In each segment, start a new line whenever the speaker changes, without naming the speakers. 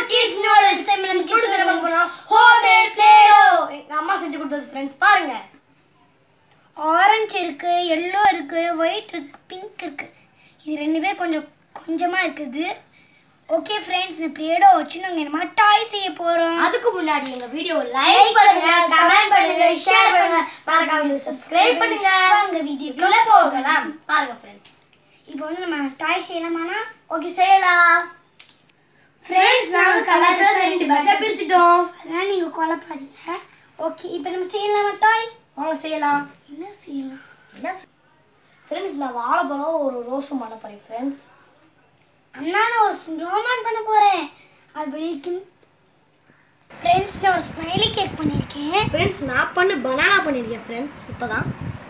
Kids noodles நம்ம noodles என்ன பார்க்க போறோம் ஹோம்மேட் பிளேடோ எங்க அம்மா செஞ்சு கொடுத்தது ஃப்ரெண்ட்ஸ் பாருங்க
ஆரஞ்சு இருக்கு எல்லோ இருக்கு ஒயிட் இருக்கு பிங்க் இருக்கு இது ரெண்டுமே கொஞ்சம் கொஞ்சமா இருக்குது ஓகே ஃப்ரெண்ட்ஸ் இந்த பிளேடோ வச்சு நாங்கள் என்ன மாதிரி டாய் செய்ய போறோம்
அதுக்கு முன்னாடி எங்க வீடியோ லைக் பண்ணுங்க கமெண்ட் பண்ணுங்க ஷேர் பண்ணுங்க மறக்காம சப்ஸ்கிரைப் பண்ணுங்க
வாங்க வீடியோக்குள்ள
வீடியோக்குள்ள போகலாம் பாருங்க ஃப்ரெண்ட்ஸ்
இப்போ வந்து நம்ம டாய் செய்யலாமானா
ஓகே செய்யலாம் ஃப்ரெண்ட்ஸ் நாங்க கலர்ஸ் ரெண்டு பேட்சா பிரிச்சிட்டோம்
அதெல்லாம் நீங்க குழப்பாதீங்க ஓகே இப்போ நம்ம செய்யலாமா டாய்
வாங்க செய்யலாம்
என்ன செய்யலாம்
என்ன ஃப்ரெண்ட்ஸ் நான் வாழைப்பழம் ஒரு ரோஸும் பண்ண போறேன் ஃப்ரெண்ட்ஸ்
அண்ணா நான் ஒரு ரோமான் பண்ண போறேன் அப்படி ஃப்ரெண்ட்ஸ் நான் ஒரு ஸ்மைலி கேக் பண்ணியிருக்கேன்
ஃப்ரெண்ட்ஸ் நான் பண்ணு பனானா பண்ணியிருக்கேன் ஃப்ரெண்ட்ஸ் இப்போதான்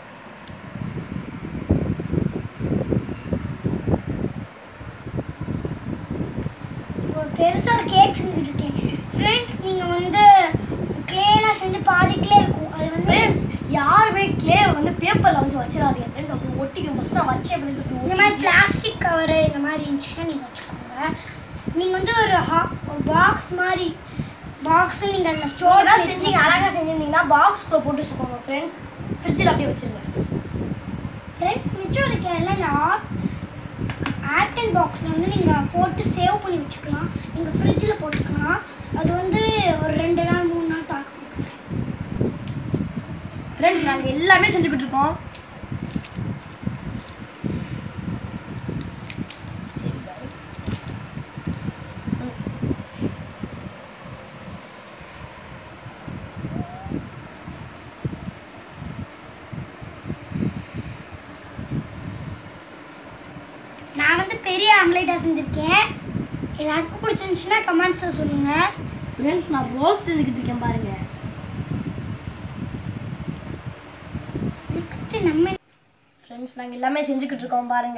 ஒரு பெருசாக ஒரு கேக் செஞ்சுட்டு இருக்கேன் ஃப்ரெண்ட்ஸ் நீங்கள் வந்து க்ளேலாம் செஞ்சு பாதி க்ளே இருக்கும் அது வந்து
ஃப்ரெண்ட்ஸ் யாருமே கிளே வந்து பேப்பரில் வந்து வச்சிடாதீங்க ஃப்ரெண்ட்ஸ் அப்படி ஒட்டிக்கும் ஃபஸ்ட் நான் வச்சேன் ஃப்ரெண்ட்ஸ் அப்படி
இந்த மாதிரி
ஒட்டிக்கிச்சு.
பிளாஸ்டிக் கவரு இந்த மாதிரி இருந்துச்சுன்னா நீங்கள் வச்சுக்கோங்க நீங்கள் வந்து ஒரு ஹா ஒரு பாக்ஸ் மாதிரி பாக்ஸில் நீங்கள் அதில் ஸ்டோர்
ஏதாவது செஞ்சீங்க அழகாக செஞ்சிருந்தீங்கன்னா பாக்ஸ்குள்ளே போட்டு வச்சுக்கோங்க ஃப்ரெண்ட்ஸ் ஃப்ரிட்ஜில் அப்படியே வச்சிருங்க
ஃப்ரெண்ட்ஸ் மிச்சம் இருக்க எல்லாம் இந்த ஆர்ட் ஆர்ட் அண்ட் பாக்ஸில் வந்து நீங்கள் போட்டு சேவ் பண்ணி வச்சுக்கலாம் நீங்கள் ஃப்ரிட்ஜில் போட்டுக்கலாம் அது வந்து ஒரு ரெண்டு நாள் மூணு நாள் தாக்கு பிடிக்கும் ஃப்ரெண்ட்ஸ்
ஃப்ரெண்ட்ஸ் நாங்கள் எல்லாமே செஞ்சுக்கிட்டு இருக்கோம்
நான் வந்து பெரிய ஆம்லேட்டாக செஞ்சுருக்கேன் எல்லாருக்கும் பிடிச்சிருந்துச்சுன்னா கமெண்ட்ஸில் சொல்லுங்கள்
ஃப்ரெண்ட்ஸ் நான் ரோஸ் செஞ்சுக்கிட்டு இருக்கேன் பாருங்க
நெக்ஸ்ட்டு நம்ம
ஃப்ரெண்ட்ஸ் நாங்கள் எல்லாமே செஞ்சுக்கிட்டு இருக்கோம் பாருங்க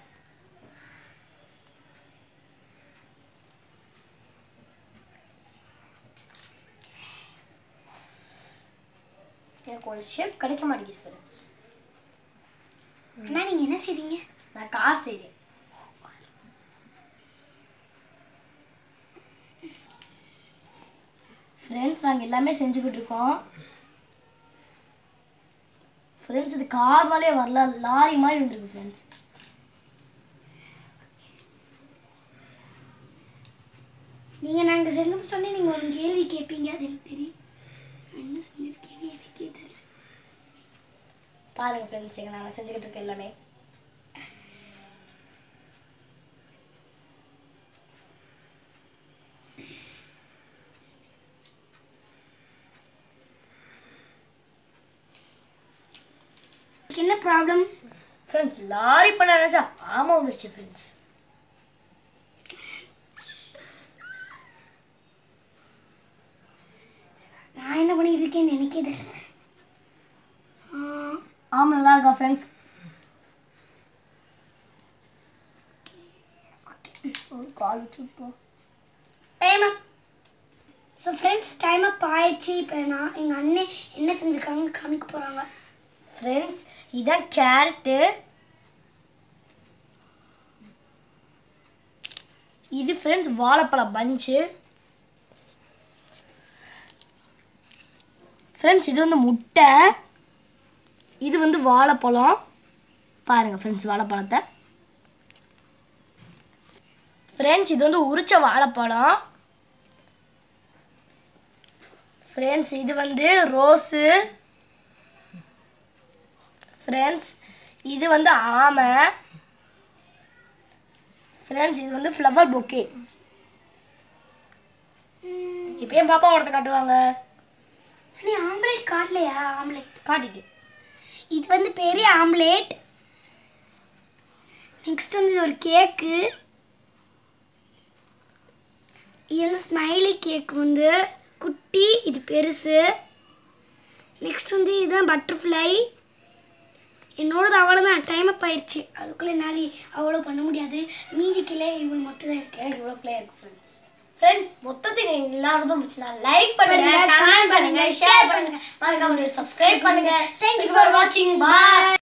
எனக்கு ஒரு ஷேப் கிடைக்க மாட்டேங்குது ஃப்ரெண்ட்ஸ்
அண்ணா நீங்கள் என்ன செய்றீங்க
நான் கார் செய்கிறேன் ஃப்ரெண்ட்ஸ் நாங்கள் எல்லாமே செஞ்சுக்கிட்டு இருக்கோம் ஃப்ரெண்ட்ஸ் இது கார் மேலே வரல லாரி மாதிரி வந்துருக்கு ஃப்ரெண்ட்ஸ்
நீங்கள் நாங்கள் செஞ்சு சொன்னே நீங்கள் ஒரு கேள்வி கேட்பீங்க அது எனக்கு தெரியும் நான் என்ன செஞ்சுருக்கேன்னு எனக்கே தெரியல
பாருங்க ஃப்ரெண்ட்ஸ் எங்க நாங்கள் செஞ்சுக்கிட்டு இருக்க எல்லாமே
எனக்கு என்ன ப்ராப்ளம்
ஃப்ரெண்ட்ஸ் லாரி பண்ண நினச்சா ஆமாம் வந்துருச்சு ஃப்ரெண்ட்ஸ்
நான் என்ன பண்ணிட்டு இருக்கேன்னு எனக்கே தெரியல ஆ,
ஆமாம் நல்லா இருக்கா ஃப்ரெண்ட்ஸ் ஒரு கால் வச்சுப்போம்
time up so friends time up ஆயிடுச்சு இப்போ நான் எங்கள் அண்ணன் என்ன செஞ்சுருக்காங்கன்னு காமிக்க போகிறாங்க
ஃப்ரெண்ட்ஸ் இதான் கேரட்டு இது ஃப்ரெண்ட்ஸ் வாழைப்பழம் பஞ்சு ஃப்ரெண்ட்ஸ் இது வந்து முட்டை இது வந்து வாழைப்பழம் பாருங்கள் ஃப்ரெண்ட்ஸ் வாழைப்பழத்தை ஃப்ரெண்ட்ஸ் இது வந்து உரிச்ச வாழைப்பழம் ஃப்ரெண்ட்ஸ் இது வந்து ரோஸு ஃப்ரெண்ட்ஸ் இது வந்து ஆமை ஃப்ரெண்ட்ஸ் இது வந்து ஃப்ளவர் பொக்கே இப்போ என் பாப்பா ஒருத்த காட்டுவாங்க
நீ ஆம்லேட் காட்டலையா ஆம்லேட்
காட்டிட்டு
இது வந்து பெரிய ஆம்லேட் நெக்ஸ்ட் வந்து இது ஒரு கேக்கு இது வந்து ஸ்மைலி கேக் வந்து குட்டி இது பெருசு நெக்ஸ்ட் வந்து இதுதான் பட்டர்ஃப்ளை என்னோடது அவ்வளோதான் டைம் அப் ஆயிடுச்சு அதுக்குள்ளே என்னால் அவ்வளோ பண்ண முடியாது மீதி கிளே இவள் மட்டும் தான் இருக்கு
எனக்கு இவ்வளோ பிளே இருக்கு ஃப்ரெண்ட்ஸ் ஃப்ரெண்ட்ஸ் மொத்தத்துக்கு எல்லாரும் லைக் பண்ணுங்க
பண்ணுங்க,
கமெண்ட் பண்ணுங்க ஷேர் பண்ணுங்க மறக்காம சப்ஸ்கிரைப் பண்ணுங்க தேங்க்யூ ஃபார் வாட்சிங் பாய்